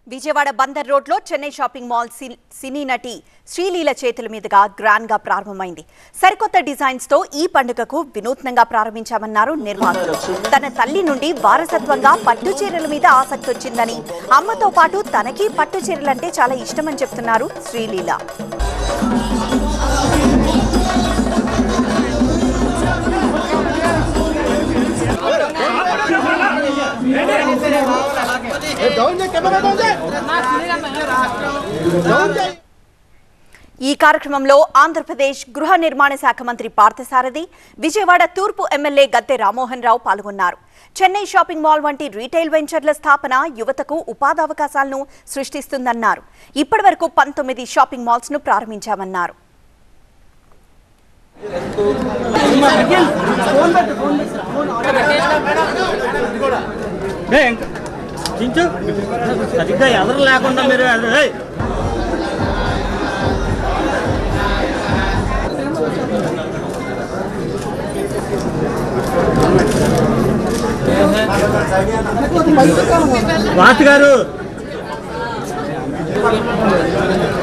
విజయవాడ బందర్ రోడ్లో Chennai shopping mall సి- సినీ నటి శ్రీలీల చేతుల మీదుగా గ్రాండ్ గా ప్రారంభమైంది సరికొత్త డిజైన్స్ తో ఈ పండుగకు వినూత్నంగా ప్రారంభించామన్నారు నిర్వాహకులు తన తల్లి నుండి వారసత్వంగా పట్టు చీరల మీద ఆసక్తి వచ్చిందని అమ్మతో పాటు తనకి పట్టు చీరలంటే చాలా ఇష్టమని చెప్తున్నారు శ్రీలీల ఈ కార్యక్రమంలో ఆంధ్రప్రదేశ్ గృహ నిర్మాణ శాఖ మంత్రి పార్థసారథి విజయవాడ తూర్పు ఎమ్మెల్యే గద్దె రామ్మోహన్ రావు పాల్గొన్నారు చెన్నై షాపింగ్ మాల్ వంటి రీటైల్ వెంచర్ల స్థాపన యువతకు ఉపాధి అవకాశాలను సృష్టిస్తుందన్నారు ఇప్పటివరకు పంతొమ్మిది షాపింగ్ మాల్స్ ను ప్రారంభించామన్నారు ఏ, ఇంక- చించు సరిగ్గా ఎదరు లేకుండా మీరు ఎదరు- ఏయ్. వాసు గారు